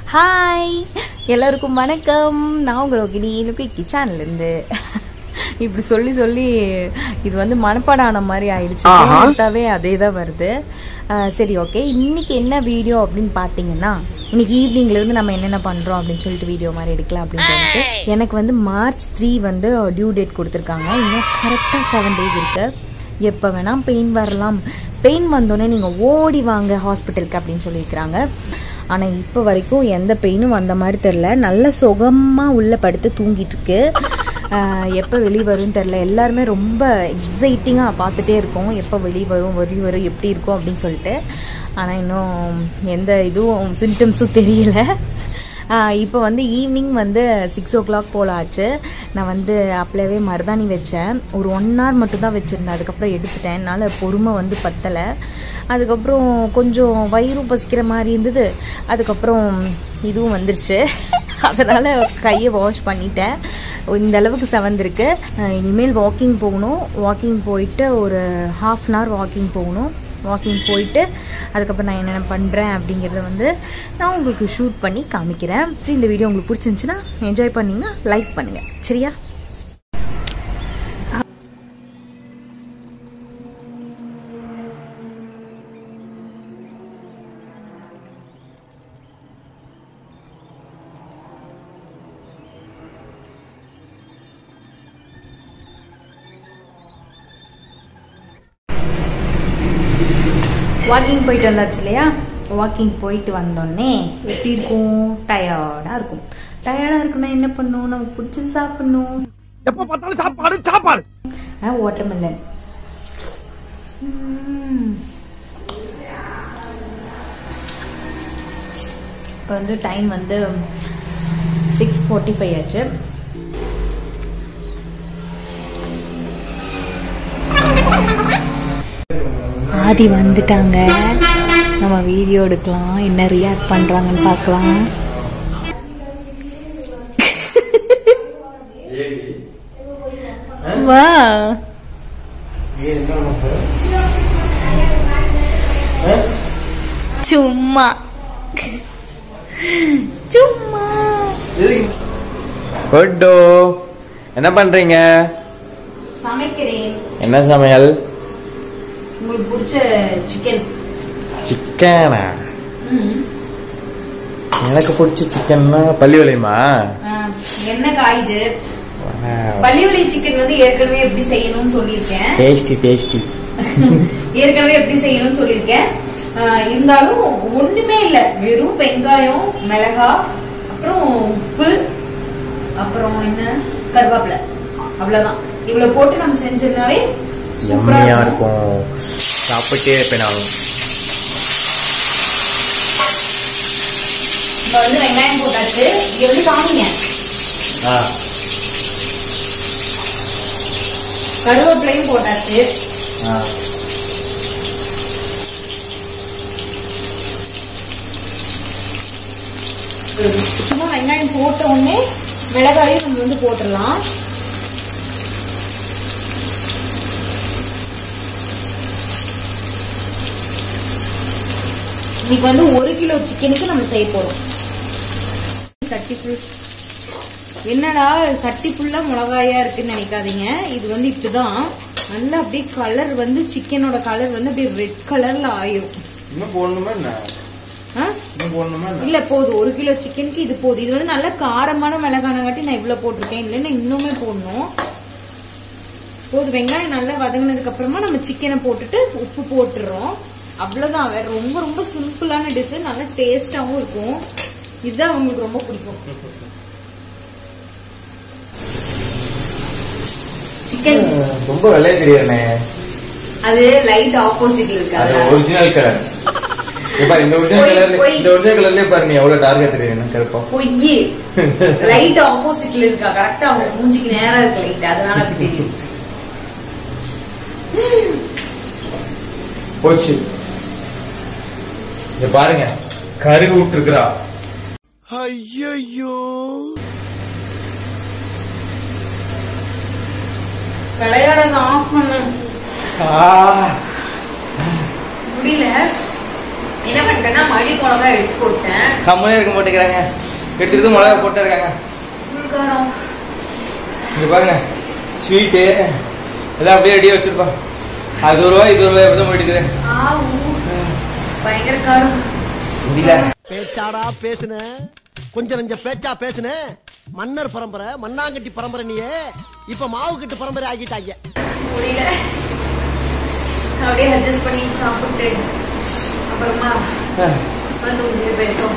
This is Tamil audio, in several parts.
ஹாய் எல்லாருக்கும் வணக்கம் நான் உங்கள் ரோகிணி லுக்கி கிச்சான்லேருந்து இப்படி சொல்லி சொல்லி இது வந்து மனப்பாடம் ஆன மாதிரி ஆயிடுச்சு ஆஹா. போட்டாவே அதே தான் வருது அஹ், சரி ஓகே இன்னைக்கு என்ன வீடியோ அப்படின்னு பார்த்தீங்கன்னா இன்னைக்கு ஈவினிங்ல இருந்து நம்ம என்னென்ன பண்றோம் அப்படின்னு சொல்லிட்டு வீடியோ மாதிரி எடுக்கலாம் அப்படின்னு தோணுச்சு எனக்கு வந்து மார்ச் த்ரீ வந்து டியூ டேட் கொடுத்துருக்காங்க இன்னும் கரெக்டாக செவன் டேஸ் இருக்கு எப்போ வேணா பெயின் வரலாம் பெயின் வந்தோடனே நீங்கள் ஓடி வாங்க ஹாஸ்பிட்டலுக்கு அப்படின்னு சொல்லியிருக்கிறாங்க ஆனால் இப்போ வரைக்கும் எந்த பெயினும் வந்த மாதிரி தெரில நல்ல சுகமாக உள்ளே படுத்து தூங்கிட்டு இருக்கு எப்போ வெளியே வரும்னு தெரில எல்லாருமே ரொம்ப எக்ஸைட்டிங்காக பார்த்துட்டே இருக்கோம் எப்போ வெளியே வரும் வெளியே வரும் எப்படி இருக்கும் அப்படின்னு சொல்லிட்டு ஆனால் இன்னும் எந்த இதுவும் சிம்டம்ஸும் தெரியல இப்போ வந்து ஈவினிங் வந்து சிக்ஸ் ஓ கிளாக் போல் ஆச்சு நான் வந்து அப்பளவே மருதாணி வச்சேன் ஒரு ஒன் ஹவர் மட்டும் தான் வச்சுருந்தேன் அதுக்கப்புறம் எடுத்துட்டேன் என்னால் பொறுமை வந்து பத்தலை அதுக்கப்புறம் கொஞ்சம் வயிறும் பசிக்கிற மாதிரி இருந்தது அதுக்கப்புறம் இதுவும் வந்துருச்சு அதனால் கையை வாஷ் பண்ணிட்டேன் இந்த அளவுக்கு செவந்திருக்கு அஹ் இனிமேல் வாக்கிங் போகணும் வாக்கிங் போயிட்டு ஒரு ஹாஃப் அன் ஹவர் வாக்கிங் போகணும் வாக்கிங் போயிட்டு அதுக்கப்புறம் நான் என்னென்ன பண்ணுறேன் அப்படிங்கிறத வந்து நான் உங்களுக்கு ஷூட் பண்ணி காமிக்கிறேன் சரி, இந்த வீடியோ உங்களுக்கு பிடிச்சிருந்துச்சுன்னா என்ஜாய் பண்ணீங்கன்னா லைக் பண்ணுங்கள் சரியா வாக்கிங் போயிட்டு வந்தாச்சு இல்லையா வாக்கிங் போயிட்டு வந்தோடனே எப்படி இருக்கும் டயர்டாக இருக்கும் டயர்டாக இருக்குன்னா என்ன பண்ணும் நமக்கு பிடிச்சது சாப்பிடணும் எப்ப பார்த்தாலும் சாப்பாடு சாப்பாடு வாட்டர்மெலன் இப்போ வந்து டைம் வந்து சிக்ஸ் ஃபார்ட்டி ஃபைவ் ஆச்சு ஆதி வந்துட்டாங்க நம்ம வீடியோ எடுக்கலாம் என்ன ரியாக்ட் பண்றாங்கன்னு பார்க்கலாம் வா சும்மா சும்மா குட்டோ என்ன பண்றீங்க சமைக்கிறேன் என்ன சமையல் உங்களுக்கு பிடிச்ச சிக்கன் சிக்கனா எனக்கு பிடிச்ச சிக்கன்னா பள்ளி விளையுமா என்ன காயுது பள்ளிவலி சிக்கன் வந்து ஏற்கனவே எப்படி செய்யணும்னு சொல்லியிருக்கேன் டேஸ்டி டேஸ்டி ஏற்கனவே எப்படி செய்யணும்னு சொல்லியிருக்கேன் ஆஹ் இருந்தாலும் ஒண்ணுமே இல்ல வெறும் வெங்காயம் மிளகா அப்புறம் உப்பு அப்புறம் என்ன கருவேப்பிலை அவ்வளவுதான் இவ்வளவு போட்டு நம்ம செஞ்சோம்னாவே சூப்பரா எம்மியா இருக்கும் இருக்கும் சாப்பிட்டே இருப்பேன் நானும் இப்ப வந்து வெங்காயம் போட்டாச்சு இங்க வந்து காமிங்க ஆ கருவேப்பிலையும் போட்டாச்சு ஆ சும்மா வெங்காயம் போட்ட உடனே மிளகாயும் நம்ம வந்து போட்டுடலாம் இன்னைக்கு வந்து ஒரு கிலோ சிக்கனுக்கு நம்ம செய்ய போறோம் சட்டி ஃபுல் என்னடா சட்டி ஃபுல்லா மிளகாயா இருக்குன்னு நினைக்காதீங்க இது வந்து இப்படிதான் நல்லா அப்படியே கலர் வந்து சிக்கனோட கலர் வந்து அப்படியே ரெட் கலர்ல ஆயிரும் இன்னும் போடணுமா என்ன ஆ? இன்னும் போடணுமா என்ன இல்ல போதும் ஒரு கிலோ சிக்கனுக்கு இது போதும் இது வந்து நல்ல காரமான மிளகானங்காட்டி நான் இவ்வளவு போட்டிருக்கேன் இல்லைன்னா இன்னுமே போடணும் போதும் வெங்காயம் நல்லா வதங்கினதுக்கு அப்புறமா நம்ம சிக்கனை போட்டுட்டு உப்பு போட்டுறோம் அவ்வளவுதான் வேற ரொம்ப ரொம்ப சிம்பிளான டிஷ் நல்லா டேஸ்டாவும் இருக்கும் இதுதான் உங்களுக்கு ரொம்ப பிடிக்கும் சிக்கன் ரொம்ப விலை தெரியாதுண்ணே அது லைட் ஆப்போசிட்ல அது இருக்காது ஒரிஜினல் கலர் இப்ப இந்த ஒரிஜினல் பொய், கலர்ல பொய். இந்த ஒரிஜினல் கலர்லயே பாருங்க எவ்வளவு டார்கெட் தெரியும் கருப்பா பொய் லைட் ஆப்போசிட்ல இருக்கா கரெக்டா அவங்க மூஞ்சிக்கு நேரா இருக்கு லைட் அதனால அப்படி தெரியும் போச்சு இங்க பாருங்க கருகு விட்டுருக்குறா ஐயோ விளையாட ஆஃப் பண்ண முடியல என்ன பண்றேன்னா மடி மிளகா எடுத்து போட்டேன் கம்மனே இருக்க மாட்டேங்கிறாங்க எடுத்துக்கிட்டு மிளகா போட்டு இருக்காங்க ஃபுல் காரம் இங்க பாருங்க ஸ்வீட்டு எல்லாம் அப்படியே ரெடியாக வச்சிருப்போம் அது ஒரு ரூபாய் இது ஒரு ரூபாய் எப்படி போயிட்டு ஆ ஊ பயங்கர காரம் முடியல பேச்சாடா பேசுன கொஞ்சம் நெஞ்ச பேச்சா பேசுன மன்னர் பரம்பரை மண்ணாங்கட்டி பரம்பரை நீயே இப்ப மாவு கட்டு பரம்பரை ஆகிட்டாங்க முடியல அப்படியே அட்ஜஸ்ட் பண்ணி சாப்பிட்டு அப்புறமா வந்து உங்ககிட்ட பேசுவோம்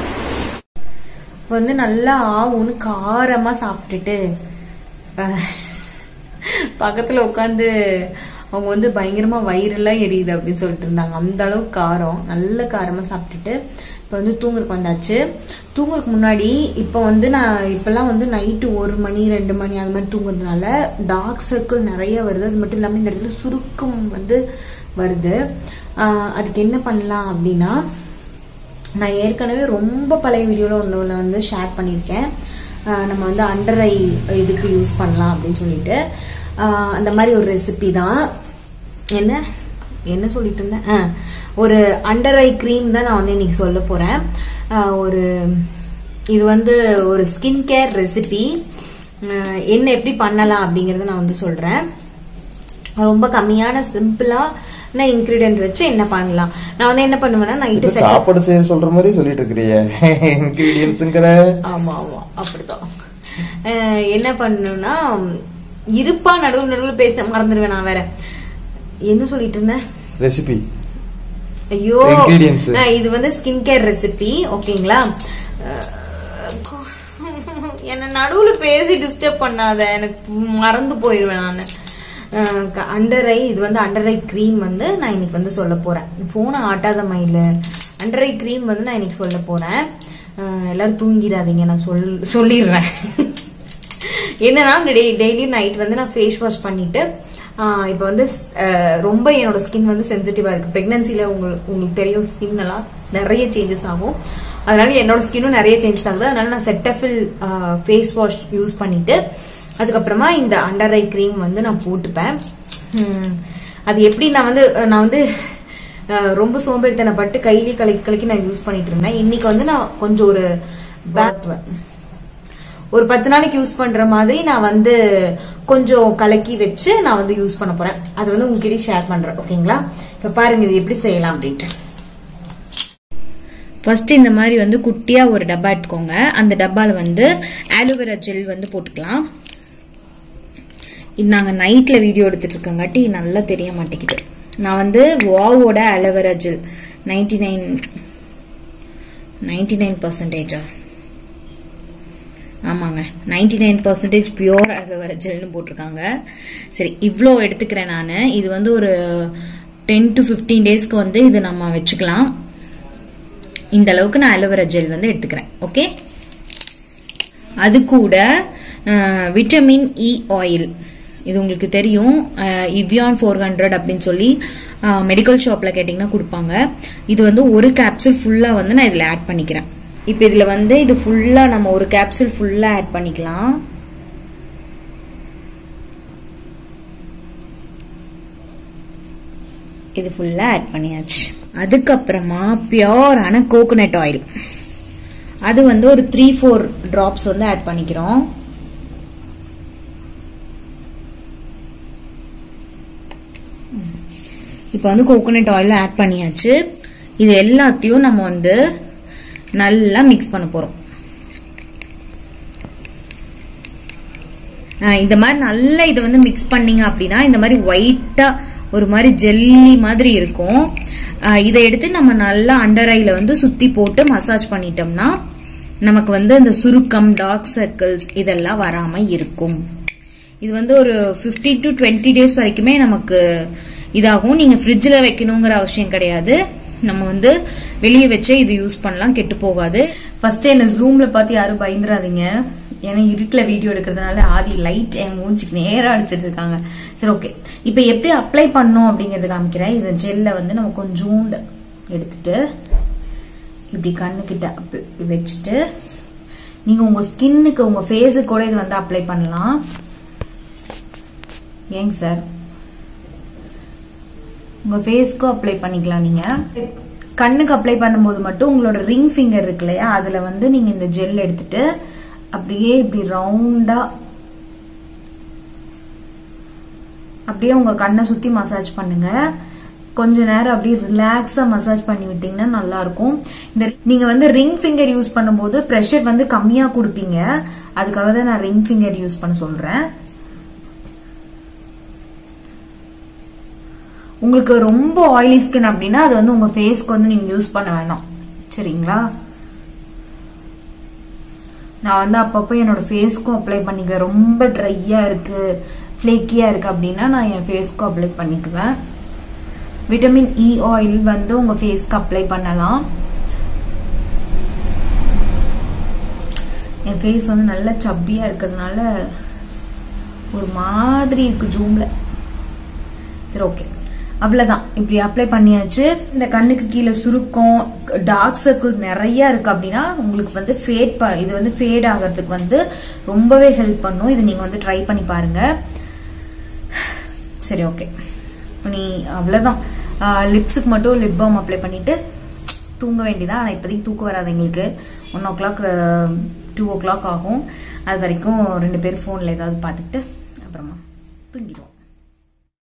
வந்து நல்லா ஆவுன்னு காரமா சாப்பிட்டுட்டு அஹ், பக்கத்துல உட்காந்து அவங்க வந்து பயங்கரமா வயிறெல்லாம் எரியுது அப்படின்னு சொல்லிட்டு இருந்தாங்க அந்த அளவுக்கு காரம் நல்ல காரமா சாப்பிட்டுட்டு இப்போ வந்து தூங்குறதுக்கு வந்தாச்சு தூங்குறதுக்கு முன்னாடி இப்போ வந்து நான் இப்பெல்லாம் வந்து நைட்டு ஒரு மணி ரெண்டு மணி அது மாதிரி தூங்குறதுனால டார்க் சர்க்கிள் நிறைய வருது அது மட்டும் இல்லாமல் இந்த இடத்துல சுருக்கம் வந்து வருது ஆஹ் அதுக்கு என்ன பண்ணலாம் அப்படின்னா நான் ஏற்கனவே ரொம்ப பழைய வீடியோவில் ஒன்றுல வந்து ஷேர் பண்ணியிருக்கேன் ஆஹ் நம்ம வந்து அண்டர் ஐ இதுக்கு யூஸ் பண்ணலாம் அப்படின்னு சொல்லிட்டு ஆஹ் அந்த மாதிரி ஒரு ரெசிபி தான் என்ன என்ன சொல்லிட்டு இருந்தேன் ஆ, ஒரு அண்டர் ஐ க்ரீம் தான் நான் வந்து இன்னைக்கு சொல்ல போறேன் ஆஹ் ஒரு இது வந்து ஒரு ஸ்கின் கேர் ரெசிபி என்ன எப்படி பண்ணலாம் அப்படிங்கறத நான் வந்து சொல்றேன் ரொம்ப கம்மியான சிம்பிளா இன்கிரீடியன்ட் வச்சு என்ன பண்ணலாம் நான் வந்து என்ன பண்ணுவேன்னா நைட்டு இப்ப சாப்பாடு செய்ய சொல்ற மாதிரி சொல்லிட்டு இருக்கிறிய இன்கிரீடியன்ஸுங்கிற ஆமா ஆமா அப்படிதான் அஹ் என்ன பண்ணணும்னா இருப்பா நடுவு நடுவுல பேச மறந்துடுவேன் நான் வேற என்ன சொல்லிட்டு இருந்தேன் ரெசிபி ஐயோ Ingredients. நான் இது வந்து ஸ்கின் கேர் ரெசிபி ஓகேங்களா என்ன நடுவுல பேசி டிஸ்டர்ப் பண்ணாத எனக்கு மறந்து போயிருவேன் நான் அண்டர் ஐ இது வந்து அண்டர் ஐ க்ரீம் வந்து நான் இன்னைக்கு வந்து சொல்ல போறேன் போனை ஆட்டாத மயில அண்டர் ஐ க்ரீம் வந்து நான் இன்னைக்கு சொல்ல போறேன் அஹ் எல்லாரும் தூங்கிடாதீங்க நான் சொல் சொல்லிடுறேன் என்னன்னா டெய்லி நைட் வந்து நான் ஃபேஸ் வாஷ் பண்ணிட்டு ஆஹ் இப்போ வந்து அஹ், ரொம்ப என்னோட ஸ்கின் வந்து சென்சிட்டிவா இருக்கு பிரெக்னன்சில உங்களுக்கு உங்களுக்கு தெரியும் ஸ்கின் எல்லாம் நிறைய சேஞ்சஸ் ஆகும் அதனால என்னோட ஸ்கின்னும் நிறைய சேஞ்சஸ் ஆகுது அதனால நான் செட்டஃபில் ஃபேஸ் வாஷ் யூஸ் பண்ணிட்டு அதுக்கப்புறமா இந்த அண்டர் ஐ க்ரீம் வந்து நான் போட்டுப்பேன் ஹம், அது எப்படி நான் வந்து நான் வந்து அஹ், ரொம்ப சோம்பேறித்தனப்பட்டு கையிலே கலக்கி கலக்கி நான் யூஸ் பண்ணிட்டு இருந்தேன் இன்னைக்கு வந்து நான் கொஞ்சம் ஒரு பேக் ஒரு பத்து நாளைக்கு யூஸ் பண்ற மாதிரி நான் வந்து கொஞ்சம் கலக்கி வச்சு நான் வந்து யூஸ் பண்ண போறேன் அது வந்து உங்ககிட்ட ஷேர் பண்றேன் ஓகேங்களா இப்ப பாருங்க இது எப்படி செய்யலாம் அப்படின்ட்டு ஃபர்ஸ்ட் இந்த மாதிரி வந்து குட்டியா ஒரு டப்பா எடுத்துக்கோங்க அந்த டப்பால வந்து ஆலோவேரா ஜெல் வந்து போட்டுக்கலாம் இது நாங்க நைட்ல வீடியோ எடுத்துட்டு இருக்கங்காட்டி நல்லா தெரிய மாட்டேங்குது நான் வந்து வாவோட aloe vera gel ninety nine ninety nine பர்சன்டேஜா ஆமாங்க ninety nine percentage pure aloe vera ஜெல்னு போட்டிருக்காங்க சரி இவ்வளோ எடுத்துக்கிறேன் நான் இது வந்து ஒரு டென் டு ஃபிஃப்டீன் டேஸ்க்கு வந்து இது நம்ம வச்சுக்கலாம் இந்த அளவுக்கு நான் அலோவேரா ஜெல் வந்து எடுத்துக்கிறேன் ஓகே அது கூட விட்டமின் இ ஆயில் இது உங்களுக்கு தெரியும் இவ்யான் ஃபோர் ஹண்ட்ரட் அப்படின்னு சொல்லி மெடிக்கல் ஷாப்ல கேட்டிங்கன்னா கொடுப்பாங்க இது வந்து ஒரு கேப்சூல் ஃபுல்லா வந்து நான் இதில் ஆட் பண்ணிக்கிறேன் இப்போ இதில் வந்து இது ஃபுல்லா நம்ம ஒரு கேப்சூல் ஃபுல்லா ஆட் பண்ணிக்கலாம் இது ஃபுல்லா ஆட் பண்ணியாச்சு அதுக்கப்புறமா பியோரான கோகோனட் ஆயில் அது வந்து ஒரு த்ரீ ஃபோர் டிராப்ஸ் வந்து ஆட் பண்ணிக்கிறோம் இப்போ வந்து கோகோனட் ஆயில் ஆட் பண்ணியாச்சு இது எல்லாத்தையும் நம்ம வந்து நல்லா மிக்ஸ் பண்ண போறோம் ஆஹ் இந்த மாதிரி நல்லா இதை வந்து மிக்ஸ் பண்ணீங்க அப்படின்னா இந்த மாதிரி ஒயிட்டா ஒரு மாதிரி ஜெல்லி மாதிரி இருக்கும் ஆஹ் இதை எடுத்து நம்ம நல்லா அண்டர் ஐல வந்து சுத்தி போட்டு மசாஜ் பண்ணிட்டோம்னா நமக்கு வந்து அந்த சுருக்கம் டார்க் சர்க்கிள்ஸ் இதெல்லாம் வராம இருக்கும் இது வந்து ஒரு 15 டு டுவெண்ட்டி டேஸ் வரைக்குமே நமக்கு இதாகும் நீங்க ஃப்ரிட்ஜில் வைக்கணுங்கிற அவசியம் கிடையாது நம்ம வந்து வெளியே வச்சே இது யூஸ் பண்ணலாம் கெட்டு போகாது ஃபர்ஸ்ட் என்ன ஜூம்ல பார்த்து யாரும் பயந்துராதீங்க ஏன்னா இருட்டில் வீடியோ எடுக்கிறதுனால ஆதி லைட் என் மூஞ்சிக்கு நேராக அடிச்சிட்டு இருக்காங்க சரி ஓகே இப்போ எப்படி அப்ளை பண்ணோம் அப்படிங்கறது காமிக்கிறேன் இந்த ஜெல்லை வந்து நம்ம கொஞ்சோண்டு எடுத்துட்டு இப்படி கண்ணுக்கிட்ட அப்ப- வச்சுட்டு நீங்க உங்க ஸ்கின்னுக்கு உங்க ஃபேஸுக்கு கூட இது வந்து அப்ளை பண்ணலாம் ஏங்க சார் உங்க ஃபேஸ்க்கும் அப்ளை பண்ணிக்கலாம் நீங்க கண்ணுக்கு அப்ளை பண்ணும்போது மட்டும் உங்களோட ரிங் ஃபிங்கர் இருக்கு இல்லையா அதுல வந்து நீங்க இந்த ஜெல் எடுத்துட்டு அப்படியே இப்படி ரவுண்டா அப்படியே உங்க கண்ணை சுத்தி மசாஜ் பண்ணுங்க கொஞ்ச நேரம் அப்படியே ரிலாக்ஸா மசாஜ் பண்ணி விட்டீங்கன்னா நல்லா இருக்கும் இந்த நீங்க வந்து ரிங் ஃபிங்கர் யூஸ் பண்ணும்போது ப்ரெஷர் வந்து கம்மியா கொடுப்பீங்க அதுக்காக தான் நான் ரிங் ஃபிங்கர் யூஸ் பண்ண சொல்றேன் உங்களுக்கு ரொம்ப ஆயிலி ஸ்கின் அப்படின்னா அது வந்து உங்க ஃபேஸ்க்கு வந்து நீங்க யூஸ் பண்ண வேணாம் சரிங்களா நான் வந்து அப்பப்போ என்னோட ஃபேஸ்க்கும் அப்ளை பண்ணிக்குவேன் ரொம்ப ட்ரையா இருக்கு ஃப்ளேக்கியா இருக்கு அப்படின்னா நான் என் ஃபேஸ்க்கும் அப்ளை பண்ணிக்குவேன் விட்டமின் இ ஆயில் வந்து உங்க ஃபேஸ்க்கு அப்ளை பண்ணலாம் என் ஃபேஸ் வந்து நல்லா சப்பியா இருக்கிறதுனால ஒரு மாதிரி இருக்கு ஜூம்ல சரி ஓகே அவ்வளவுதான் இப்படி அப்ளை பண்ணியாச்சு இந்த கண்ணுக்கு கீழே சுருக்கம் டார்க் சர்க்கிள் நிறைய இருக்கு அப்படின்னா உங்களுக்கு வந்து ஃபேட் இது வந்து ஃபேட் ஆகிறதுக்கு வந்து ரொம்பவே ஹெல்ப் பண்ணும் இது நீங்க வந்து ட்ரை பண்ணி பாருங்க சரி ஓகே நீ அவ்வளவுதான் லிப்ஸுக்கு மட்டும் லிப் பாம் அப்ளை பண்ணிட்டு தூங்க வேண்டியதான் ஆனால் இப்போதைக்கு தூக்கம் வராது எங்களுக்கு one o'clock two o'clock ஆகும் அது வரைக்கும் ரெண்டு பேரும் ஃபோனில் ஏதாவது பார்த்துக்கிட்டு அப்புறமா தூங்கிடுவோம்